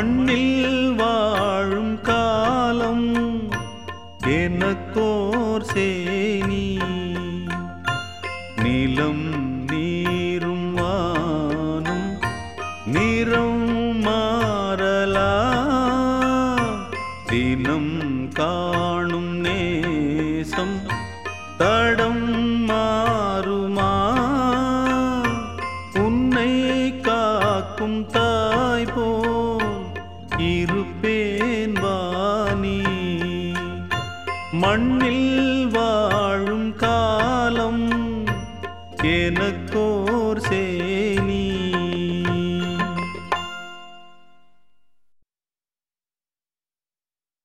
மண்ணில் வாழும் காலம் எனக்கோர் சேனி நிலம் நீரும் வானும் நிறம் மாறலா தினம் காணும் நேசம் தடம் மாறுமா உன்னை காக்கும் தாய் போல் இருப்பேன் வாணி மண்ணில்